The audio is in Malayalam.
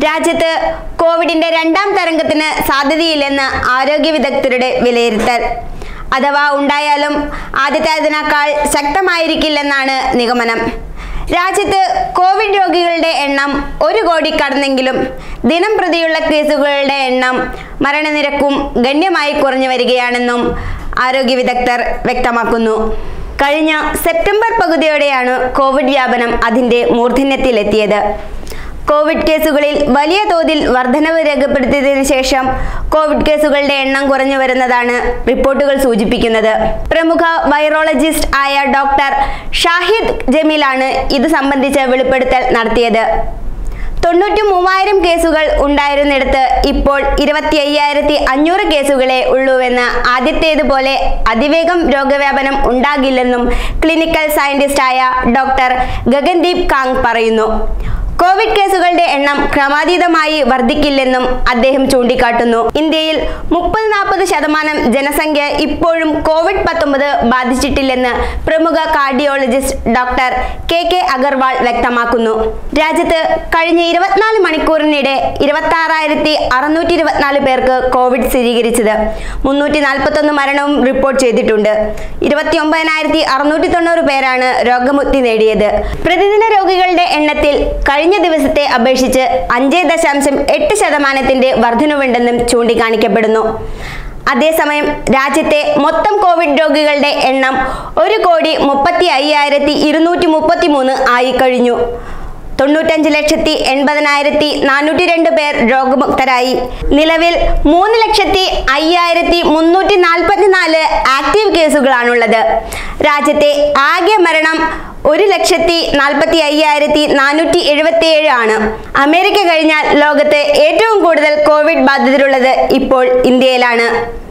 രാജ്യത്ത് കോവിഡിന്റെ രണ്ടാം തരംഗത്തിന് സാധ്യതയില്ലെന്ന് ആരോഗ്യ വിദഗ്ധരുടെ വിലയിരുത്തൽ അഥവാ ഉണ്ടായാലും ആദ്യത്തേതിനേക്കാൾ ശക്തമായിരിക്കില്ലെന്നാണ് നിഗമനം രാജ്യത്ത് കോവിഡ് രോഗികളുടെ എണ്ണം ഒരു കോടി കടന്നെങ്കിലും ദിനം പ്രതിയുള്ള കേസുകളുടെ എണ്ണം മരണനിരക്കും ഗണ്യമായി കുറഞ്ഞു വരികയാണെന്നും ആരോഗ്യ വിദഗ്ധർ വ്യക്തമാക്കുന്നു കഴിഞ്ഞ സെപ്റ്റംബർ പകുതിയോടെയാണ് കോവിഡ് വ്യാപനം അതിന്റെ മൂർധന്യത്തിലെത്തിയത് കോവിഡ് കേസുകളിൽ വലിയ തോതിൽ വർധനവ് രേഖപ്പെടുത്തിയതിനു ശേഷം കോവിഡ് കേസുകളുടെ എണ്ണം കുറഞ്ഞു വരുന്നതാണ് റിപ്പോർട്ടുകൾ സൂചിപ്പിക്കുന്നത് പ്രമുഖ വൈറോളജിസ്റ്റ് ആയ ഡോക്ടർ ഷാഹിദ് ജമീലാണ് ഇത് സംബന്ധിച്ച വെളിപ്പെടുത്തൽ നടത്തിയത് തൊണ്ണൂറ്റി മൂവായിരം കേസുകൾ ഉണ്ടായിരുന്നിടത്ത് ഇപ്പോൾ ഇരുപത്തി അയ്യായിരത്തി അഞ്ഞൂറ് കേസുകളെ ഉള്ളൂവെന്ന് ആദ്യത്തേതുപോലെ അതിവേഗം രോഗവ്യാപനം ഉണ്ടാകില്ലെന്നും ക്ലിനിക്കൽ സയന്റിസ്റ്റായ ഡോക്ടർ ഗഗൻദീപ് കാങ് പറയുന്നു കോവിഡ് കേസുകളുടെ എണ്ണം ക്രമാതീതമായി വർദ്ധിക്കില്ലെന്നും അദ്ദേഹം ചൂണ്ടിക്കാട്ടുന്നു ഇന്ത്യയിൽ മുപ്പത് നാൽപ്പത് ശതമാനം ജനസംഖ്യ ഇപ്പോഴും കോവിഡ് പത്തൊമ്പത് ബാധിച്ചിട്ടില്ലെന്ന് പ്രമുഖ cardiologist doctor K K Agarwal വ്യക്തമാക്കുന്നു രാജ്യത്ത് കഴിഞ്ഞ ഇരുപത്തിനാല് മണിക്കൂറിനിടെ ഇരുപത്തി ആറായിരത്തി അറുന്നൂറ്റി ഇരുപത്തിനാല് പേർക്ക് കോവിഡ് സ്ഥിരീകരിച്ചത് മുന്നൂറ്റി നാൽപ്പത്തൊന്ന് മരണവും റിപ്പോർട്ട് ചെയ്തിട്ടുണ്ട് ഇരുപത്തി ഒമ്പതിനായിരത്തി അറുന്നൂറ്റി തൊണ്ണൂറ് പേരാണ് രോഗമുക്തി നേടിയത് പ്രതിദിന രോഗികളുടെ എണ്ണത്തിൽ കഴിഞ്ഞ ദിവസത്തെ അപേക്ഷിച്ച് അഞ്ച് ദശാംശം എട്ട് ശതമാനത്തിന്റെ വർധനവുണ്ടെന്നും ചൂണ്ടിക്കാണിക്കപ്പെടുന്നു അതേസമയം രാജ്യത്തെ മൊത്തം കോവിഡ് രോഗികളുടെ എണ്ണം ഒരു കോടി മുപ്പത്തി അയ്യായിരത്തി ഇരുന്നൂറ്റി മുപ്പത്തി മൂന്ന് ആയി കഴിഞ്ഞു തൊണ്ണൂറ്റഞ്ച് ലക്ഷത്തി എൺപതിനായിരത്തി നാനൂറ്റി രണ്ട് പേർ രോഗമുക്തരായി നിലവിൽ മൂന്ന് ലക്ഷത്തി അയ്യായിരത്തി മുന്നൂറ്റി നാൽപ്പത്തിനാല് ആക്റ്റീവ് കേസുകളാണുള്ളത് രാജ്യത്തെ ആകെ മരണം ഒരു ലക്ഷത്തി നാൽപ്പത്തി അയ്യായിരത്തി നാനൂറ്റി എഴുപത്തി ഏഴ് ആണ് അമേരിക്ക കഴിഞ്ഞാൽ ലോകത്ത് ഏറ്റവും കൂടുതൽ കോവിഡ് ബാധിതരുള്ളത് ഇപ്പോൾ ഇന്ത്യയിലാണ്